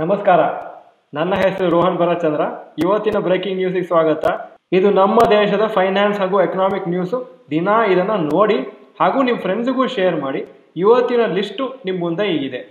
ನಮಸ್ಕಾರ ನನ್ನ ಹೆಸರು ರೋಹನ್ ಭರಚಂದ್ರ ಇವತ್ತಿನ ಬ್ರೇಕಿಂಗ್ ನ್ಯೂಸಿಗೆ ಸ್ವಾಗತ ಇದು ನಮ್ಮ ದೇಶದ ಫೈನಾನ್ಸ್ ಹಾಗೂ ಎಕನಾಮಿಕ್ ನ್ಯೂಸು ದಿನ ಇದನ್ನು ನೋಡಿ ಹಾಗೂ ನಿಮ್ಮ ಫ್ರೆಂಡ್ಸ್ಗೂ ಶೇರ್ ಮಾಡಿ ಇವತ್ತಿನ ಲಿಸ್ಟು ನಿಮ್ಮ ಮುಂದೆ ಹೀಗಿದೆ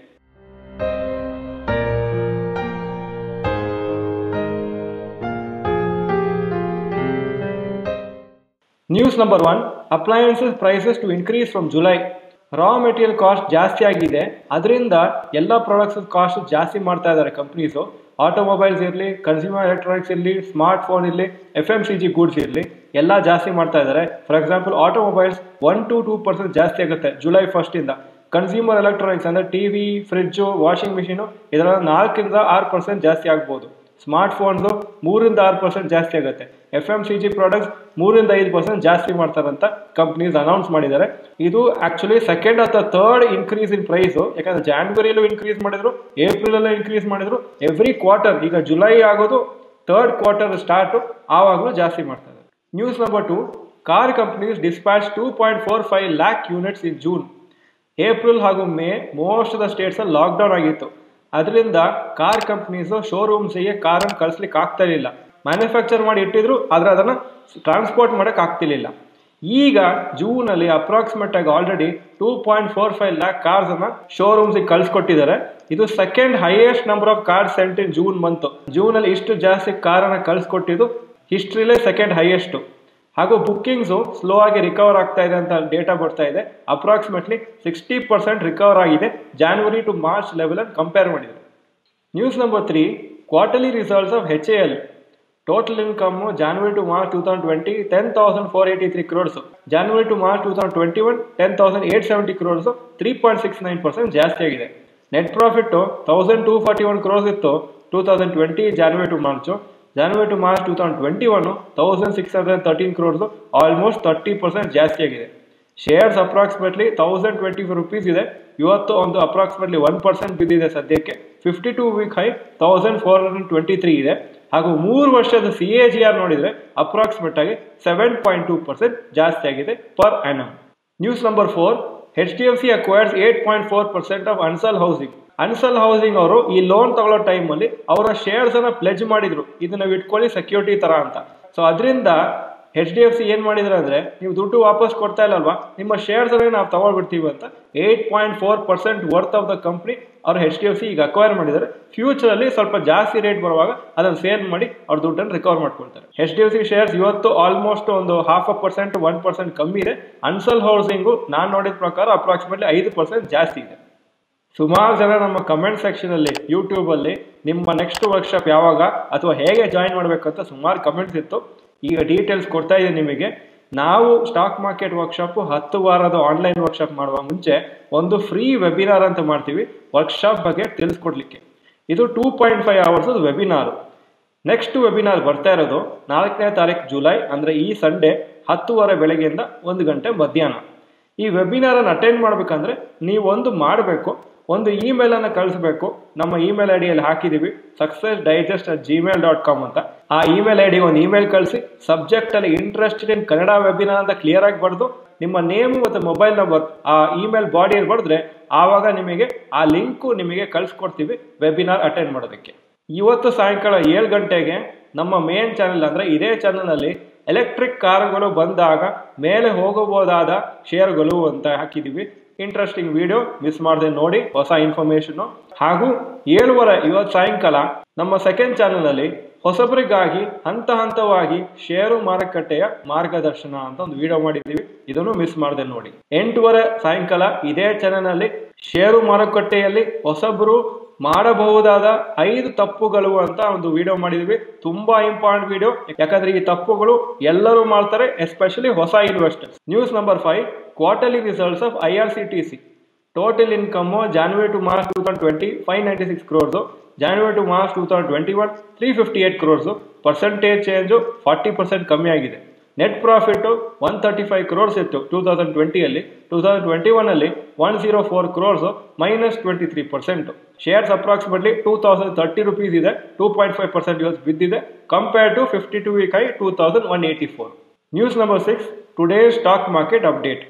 news number one appliances prices to increase from July raw material cost ಜಾಸ್ತಿ ಆಗಿದೆ ಅದರಿಂದ ಎಲ್ಲ ಪ್ರಾಡಕ್ಟ್ಸ್ ಕಾಸ್ಟ್ ಜಾಸ್ತಿ ಮಾಡ್ತಾ ಇದ್ದಾರೆ ಕಂಪ್ನೀಸು ಆಟೋಮೊಬೈಲ್ಸ್ ಇರಲಿ ಕನ್ಸ್ಯೂಮರ್ ಎಲೆಕ್ಟ್ರಾನಿಕ್ಸ್ ಇರಲಿ ಸ್ಮಾರ್ಟ್ ಫೋನ್ ಇರಲಿ F M C G goods ಇರಲಿ ಎಲ್ಲ ಜಾಸ್ತಿ ಮಾಡ್ತಾ ಇದ್ದಾರೆ for example automobiles one to two percent ಜಾಸ್ತಿ ಆಗುತ್ತೆ ಜುಲೈ ಫಸ್ಟಿಂದ ಕನ್ಸ್ಯೂಮರ್ ಎಲೆಕ್ಟ್ರಾನಿಕ್ಸ್ ಅಂದರೆ T V fridge washing machine ಇದರಲ್ಲಿ ನಾಲ್ಕರಿಂದ ಆರು ಪರ್ಸೆಂಟ್ ಜಾಸ್ತಿ ಆಗ್ಬೋದು ಸ್ಮಾರ್ಟ್ ಫೋನ್ಸು ಮೂರಿಂದ ಆರು ಪರ್ಸೆಂಟ್ ಜಾಸ್ತಿ ಆಗುತ್ತೆ F M C G products ಮೂರಿಂದ ಐದು ಪರ್ಸೆಂಟ್ ಜಾಸ್ತಿ ಮಾಡ್ತಾರಂತ ಕಂಪ್ನೀಸ್ ಅನೌನ್ಸ್ ಮಾಡಿದ್ದಾರೆ ಇದು ಆಕ್ಚುಲಿ ಸೆಕೆಂಡ್ ಅಥವಾ ಥರ್ಡ್ ಇನ್ಕ್ರೀಸ್ ಇನ್ ಪ್ರೈಸು ಯಾಕಂದ್ರೆ ಜಾನ್ವರಿಯಲ್ಲೂ ಇನ್ಕ್ರೀಸ್ ಮಾಡಿದ್ರು ಏಪ್ರಿಲಲ್ಲೂ ಇನ್ಕ್ರೀಸ್ ಮಾಡಿದ್ರು ಎವ್ರಿ ಕ್ವಾರ್ಟರ್ ಈಗ ಜುಲೈ ಆಗೋದು ಥರ್ಡ್ ಕ್ವಾರ್ಟರ್ ಸ್ಟಾರ್ಟು ಆವಾಗಲೂ ಜಾಸ್ತಿ ಮಾಡ್ತಾರೆ news number two car companies dispatch two point four five lakh units in June April ಹಾಗೂ ಮೇ ಮೋಸ್ಟ್ ಆಫ್ ದ ಸ್ಟೇಟ್ಸಲ್ಲಿ ಲಾಕ್ಡೌನ್ ಆಗಿತ್ತು ಅದರಿಂದ ಕಾರ್ ಕಂಪ್ನೀಸು ಶೋರೂಮ್ಸಿಗೆ ಕಾರನ್ನು ಕಳಿಸ್ಲಿಕ್ಕೆ ಆಗ್ತಾ ಇರಲಿಲ್ಲ ಮ್ಯಾನುಫ್ಯಾಕ್ಚರ್ ಮಾಡಿ ಇಟ್ಟಿದ್ರು ಆದರೆ ಅದನ್ನು ಟ್ರಾನ್ಸ್ಪೋರ್ಟ್ ಮಾಡೋಕ್ಕೆ ಆಗ್ತಿರ್ಲಿಲ್ಲ ಈಗ ಜೂನಲ್ಲಿ ಅಪ್ರಾಕ್ಸಿಮೇಟ್ ಆಗಿ already two point four five lakh ಕಾರ್ಸನ್ನು ಶೋರೂಮ್ಸಿಗೆ ಕಳಿಸ್ಕೊಟ್ಟಿದ್ದಾರೆ ಇದು second highest number of cars sent in June month ಜೂನಲ್ಲಿ ಇಷ್ಟು ಜಾಸ್ತಿ ಕಾರನ್ನು ಕಳಿಸ್ಕೊಟ್ಟಿದ್ದು ಹಿಸ್ಟ್ರಿಲೇ ಸೆಕೆಂಡ್ ಹೈಯೆಸ್ಟು ಹಾಗೂ ಬುಕ್ಕಿಂಗ್ಸು ಸ್ಲೋ ಆಗಿ ರಿಕವರ್ ಆಗ್ತಾ ಇದೆ ಅಂತ ಡೇಟಾ ಬರ್ತಾ ಇದೆ ಅಪ್ರಾಕ್ಸಿಮೇಟ್ಲಿ ಸಿಕ್ಸ್ಟಿ ಪರ್ಸೆಂಟ್ ರಿಕವರ್ ಆಗಿದೆ ಜಾನ್ವರಿ ಟು ಮಾರ್ಚ್ ಲೆವೆಲಲ್ಲಿ ಕಂಪೇರ್ ಮಾಡಿದರೆ news number three quarterly results of H A L total income January to March two thousand twenty ten thousand four eighty three crores January to March two thousand twenty one ten thousand eight seventy crores three point six nine percent ಜಾಸ್ತಿ ಆಗಿದೆ net profit thousand two forty one crores ಇತ್ತು two thousand twenty January to March January to March two thousand twenty one thousand six hundred thirteen crores almost thirty percent ಜಾಸ್ತಿ ಆಗಿದೆ shares approximately thousand twenty four rupees ಇದೆ ಇವತ್ತು ಒಂದು approximately one percent ಬಿದ್ದಿದೆ ಸದ್ಯಕ್ಕೆ fifty two week high thousand four hundred twenty three ಇದೆ ಹಾಗೂ ಮೂರು ವರ್ಷದ ಸಿ ಎ ಜಿ ಆರ್ ನೋಡಿದರೆ ಅಪ್ರಾಕ್ಸಿಮೇಟ್ ಆಗಿ ಸೆವೆನ್ ಪಾಯಿಂಟ್ ಟೂ ಪರ್ಸೆಂಟ್ ಜಾಸ್ತಿ ಆಗಿದೆ per annum news number four H D F C acquires eight point four percent of Ansal housing Ansal housing ಅವರು ಈ ಲೋನ್ ತಗೊಳ್ಳೋ ಟೈಮಲ್ಲಿ ಅವರ ಶೇರ್ಸ್ ಅನ್ನ ಪ್ಲೆಜ್ ಮಾಡಿದ್ರು ಇದನ್ನ ಇಟ್ಕೊಳ್ಳಿ ಸೆಕ್ಯೂರಿಟಿ ತರ ಅಂತ ಸೊ ಅದರಿಂದ ಎಚ್ ಡಿ ಎಫ್ ಸಿ ಏನ್ ಮಾಡಿದ್ರೆ ಅಂದ್ರೆ ನೀವು ದುಡ್ಡು ವಾಪಸ್ ಕೊಡ್ತಾ ಇಲ್ಲಲ್ವಾ ನಿಮ್ಮ ಶೇರ್ಸ್ ಅನ್ನ ನಾವು ತಗೊಳ್ಬಿಡ್ತೀವಿ ಅಂತ eight point four percent worth of the company ಅವ್ರು ಎಚ್ ಡಿ ಎಫ್ ಸಿ ಈಗ ಅಕ್ವೈರ್ ಮಾಡಿದ್ದಾರೆ ಫ್ಯೂಚರ್ ಅಲ್ಲಿ ಸ್ವಲ್ಪ ಜಾಸ್ತಿ ರೇಟ್ ಬರುವಾಗ ಅದನ್ನು ಸೇಲ್ ಮಾಡಿ ಅವ್ರ ದುಡ್ಡನ್ನು ರಿಕವರ್ ಮಾಡ್ಕೊಳ್ತಾರೆ H D F C shares ಇವತ್ತು ಆಲ್ಮೋಸ್ಟ್ ಒಂದು half a percent one percent ಕಮ್ಮಿ ಇದೆ ಅನ್ಸಲ್ ಹೌಸಿಂಗು ನಾನು ನೋಡಿದ ಪ್ರಕಾರ ಅಪ್ರಾಕ್ಸಿಮೇಟ್ಲಿ ಐದು ಪರ್ಸೆಂಟ್ ಜಾಸ್ತಿ ಇದೆ ಸುಮಾರು ಜನ ನಮ್ಮ ಕಮೆಂಟ್ ಸೆಕ್ಷನಲ್ಲಿ ಯೂಟ್ಯೂಬಲ್ಲಿ ನಿಮ್ಮ ನೆಕ್ಸ್ಟ್ ವರ್ಕ್ಶಾಪ್ ಯಾವಾಗ ಅಥವಾ ಹೇಗೆ ಜಾಯಿನ್ ಮಾಡಬೇಕಂತ ಸುಮಾರು ಕಮೆಂಟ್ಸ್ ಇತ್ತು ಈಗ ಡೀಟೇಲ್ಸ್ ಕೊಡ್ತಾ ಇದ್ದೀನಿ ನಿಮಗೆ ನಾವು ಸ್ಟಾಕ್ ಮಾರ್ಕೆಟ್ ವರ್ಕ್ಶಾಪು ಹತ್ತು ವಾರದ ಆನ್ಲೈನ್ ವರ್ಕ್ಶಾಪ್ ಮಾಡುವ ಮುಂಚೆ ಒಂದು ಫ್ರೀ ವೆಬಿನಾರ್ ಅಂತ ಮಾಡ್ತೀವಿ ವರ್ಕ್ಶಾಪ್ ಬಗ್ಗೆ ತಿಳಿಸ್ಕೊಡ್ಲಿಕ್ಕೆ ಇದು two point five hours webinar next webinar ಬರ್ತಾ ಇರೋದು ನಾಲ್ಕನೇ ತಾರೀಕು ಜುಲೈ ಅಂದರೆ ಈ ಸಂಡೇ ಹತ್ತುವರೆ ಬೆಳಗ್ಗೆಯಿಂದ ಒಂದು ಗಂಟೆ ಮಧ್ಯಾಹ್ನ ಈ ವೆಬಿನಾರನ್ನು ಅಟೆಂಡ್ ಮಾಡಬೇಕಂದ್ರೆ ನೀವು ಒಂದು ಮಾಡಬೇಕು ಒಂದು ಇಮೇಲನ್ನು ಕಳಿಸ್ಬೇಕು ನಮ್ಮ ಇಮೇಲ್ ಐ ಡಿಯಲ್ಲಿ ಹಾಕಿದ್ದೀವಿ success digest at Gmail dot com ಅಂತ ಆ ಇಮೇಲ್ ಐ ಡಿ ಒಂದು ಇಮೇಲ್ ಕಳಿಸಿ ಸಬ್ಜೆಕ್ಟಲ್ಲಿ ಇಂಟ್ರೆಸ್ಟೆಡ್ ಇನ್ ಕನ್ನಡ ವೆಬಿನಾರ್ ಅಂತ ಕ್ಲಿಯರ್ ಆಗಿ ಬರೆದು ನಿಮ್ಮ ನೇಮು ಮತ್ತು ಮೊಬೈಲ್ ನಂಬರ್ ಆ ಇಮೇಲ್ ಬಾಡಿಯಲ್ಲಿ ಬರೆದ್ರೆ ಆವಾಗ ನಿಮಗೆ ಆ ಲಿಂಕು ನಿಮಗೆ ಕಳಿಸ್ಕೊಡ್ತೀವಿ ವೆಬಿನಾರ್ ಅಟೆಂಡ್ ಮಾಡೋದಕ್ಕೆ ಇವತ್ತು ಸಾಯಂಕಾಲ ಏಳು ಗಂಟೆಗೆ ನಮ್ಮ ಮೇನ್ ಚಾನೆಲ್ ಅಂದರೆ ಇದೇ ಚಾನಲಲ್ಲಿ ಎಲೆಕ್ಟ್ರಿಕ್ ಕಾರುಗಳು ಬಂದಾಗ ಮೇಲೆ ಹೋಗಬಹುದಾದ ಶೇರ್ಗಳು ಅಂತ ಹಾಕಿದ್ದೀವಿ ಇಂಟ್ರೆಸ್ಟಿಂಗ್ ವಿಡಿಯೋ ಮಿಸ್ ಮಾಡದೆ ನೋಡಿ ಹೊಸ ಇನ್ಫಾರ್ಮೇಶನ್ ಹಾಗೂ ಏಳುವರೆ ಇವತ್ತು ಸಾಯಂಕಾಲ ನಮ್ಮ ಸೆಕೆಂಡ್ ಚಾನಲಲ್ಲಿ ಹೊಸಬರಿಗಾಗಿ ಹಂತ ಹಂತವಾಗಿ ಷೇರು ಮಾರುಕಟ್ಟೆಯ ಮಾರ್ಗದರ್ಶನ ಅಂತ ಒಂದು ವಿಡಿಯೋ ಮಾಡಿದ್ದೀವಿ ಇದನ್ನು ಮಿಸ್ ಮಾಡದೆ ನೋಡಿ ಎಂಟುವರೆ ಸಾಯಂಕಾಲ ಇದೇ ಚಾನಲ್ನಲ್ಲಿ ಷೇರು ಮಾರುಕಟ್ಟೆಯಲ್ಲಿ ಹೊಸಬರು ಮಾಡಬಹುದಾದ ಐದು ತಪ್ಪುಗಳು ಅಂತ ಒಂದು ವಿಡಿಯೋ ಮಾಡಿದ್ವಿ ತುಂಬಾ ಇಂಪಾರ್ಟೆಂಟ್ ವಿಡಿಯೋ ಯಾಕಂದ್ರೆ ಈ ತಪ್ಪುಗಳು ಎಲ್ಲರೂ ಮಾಡ್ತಾರೆ ಎಸ್ಪೆಷಲಿ ಹೊಸ investors news number five quarterly results of I R C T C total income January to March two thousand twenty five ninety six crores January to March two thousand twenty one three fifty eight crores percentage change forty percent ಕಮ್ಮಿ ಆಗಿದೆ net profit one thirty five crores ಇತ್ತು two thousand ಟ್ವೆಂಟಿಯಲ್ಲಿ two thousand twenty ಒನ್ನಲ್ಲಿ one zero four crores minus twenty three percent shares approximately two thousand thirty rupees ಇದೆ two point five percent ಇವತ್ತು ಬಿದ್ದಿದೆ compare to fifty two week high two thousand one eighty four news number six today stock market update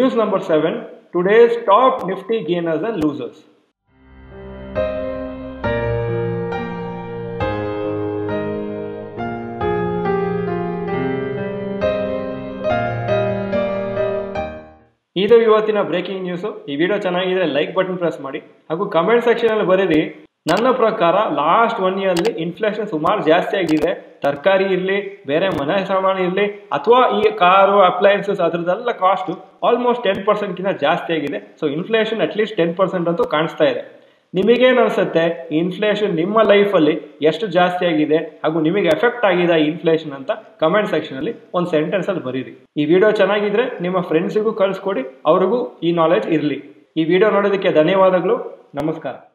news number seven today's top Nifty gainers and losers ಇದು ಇವತ್ತಿನ breaking news ಈ video ಚೆನ್ನಾಗಿದ್ರೆ like button press ಮಾಡಿ ಹಾಗೂ comment ಸೆಕ್ಷನಲ್ಲಿ ಬರೀರಿ ನನ್ನ ಪ್ರಕಾರ ಲಾಸ್ಟ್ ಒನ್ ಇಯರ್ಲಿ ಇನ್ಫ್ಲೇಷನ್ ಸುಮಾರು ಜಾಸ್ತಿ ಆಗಿದೆ ತರಕಾರಿ ಇರಲಿ ಬೇರೆ ಮನೆ ಸಾಮಾನು ಇರಲಿ ಅಥವಾ ಈ ಕಾರು ಅಪ್ಲಯನ್ಸಸ್ ಅದ್ರದ್ದೆಲ್ಲ ಕಾಸ್ಟು ಆಲ್ಮೋಸ್ಟ್ ಟೆನ್ ಪರ್ಸೆಂಟ್ಗಿಂತ ಜಾಸ್ತಿ ಆಗಿದೆ so inflation at least ten percent ಅಂತೂ ಕಾಣಿಸ್ತಾ ಇದೆ ನಿಮಗೇನು ಅನಿಸುತ್ತೆ ಇನ್ಫ್ಲೇಷನ್ ನಿಮ್ಮ ಲೈಫಲ್ಲಿ ಎಷ್ಟು ಜಾಸ್ತಿ ಆಗಿದೆ ಹಾಗೂ ನಿಮಗೆ ಎಫೆಕ್ಟ್ ಆಗಿದೆ ಈ ಇನ್ಫ್ಲೇಷನ್ ಅಂತ ಕಮೆಂಟ್ ಸೆಕ್ಷನಲ್ಲಿ ಒಂದು ಸೆಂಟೆನ್ಸಲ್ಲಿ ಬರೀರಿ ಈ ವಿಡಿಯೋ ಚೆನ್ನಾಗಿದ್ರೆ ನಿಮ್ಮ ಫ್ರೆಂಡ್ಸಿಗೂ ಕಳಿಸ್ಕೊಡಿ ಅವ್ರಿಗೂ ಈ ನಾಲೆಜ್ ಇರಲಿ ಈ ವಿಡಿಯೋ ನೋಡೋದಕ್ಕೆ ಧನ್ಯವಾದಗಳು ನಮಸ್ಕಾರ